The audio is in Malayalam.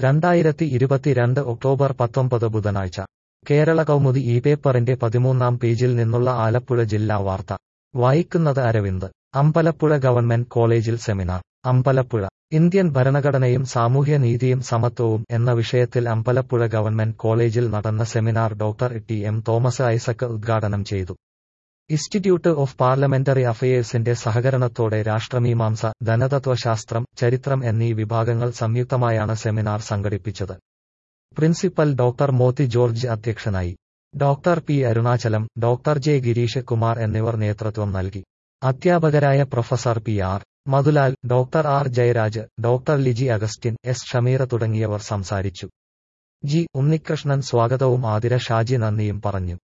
രണ്ടായിരത്തി ഇരുപത്തിരണ്ട് ഒക്ടോബർ പത്തൊമ്പത് ബുധനാഴ്ച കേരള കൗമുദി ഈ പേപ്പറിന്റെ പതിമൂന്നാം പേജിൽ നിന്നുള്ള ആലപ്പുഴ ജില്ലാ വാർത്ത വായിക്കുന്നത് അരവിന്ദ് അമ്പലപ്പുഴ ഗവൺമെന്റ് കോളേജിൽ സെമിനാർ അമ്പലപ്പുഴ ഇന്ത്യൻ ഭരണഘടനയും സാമൂഹ്യനീതിയും സമത്വവും എന്ന വിഷയത്തിൽ അമ്പലപ്പുഴ ഗവൺമെന്റ് കോളേജിൽ നടന്ന seminar doctor T M Thomas Isaac ഉദ്ഘാടനം ചെയ്തു ഇൻസ്റ്റിറ്റ്യൂട്ട് ഓഫ് പാർലമെന്ററി അഫയേഴ്സിന്റെ സഹകരണത്തോടെ രാഷ്ട്രമീമാംസ ധനതത്വശാസ്ത്രം ചരിത്രം എന്നീ വിഭാഗങ്ങൾ സംയുക്തമായാണ് സെമിനാർ സംഘടിപ്പിച്ചത് പ്രിൻസിപ്പൽ ഡോക്ടർ മോത്തി ജോർജ് അധ്യക്ഷനായി doctor P Arunachalam doctor J Girish Kumar എന്നിവർ നേതൃത്വം നൽകി അധ്യാപകരായ professor P R Madhulal doctor R Jayaraj doctor Liji Augustine S Shameera തുടങ്ങിയവർ സംസാരിച്ചു ജി ഉണ്ണികൃഷ്ണൻ സ്വാഗതവും ആതിര ഷാജി നന്ദിയും പറഞ്ഞു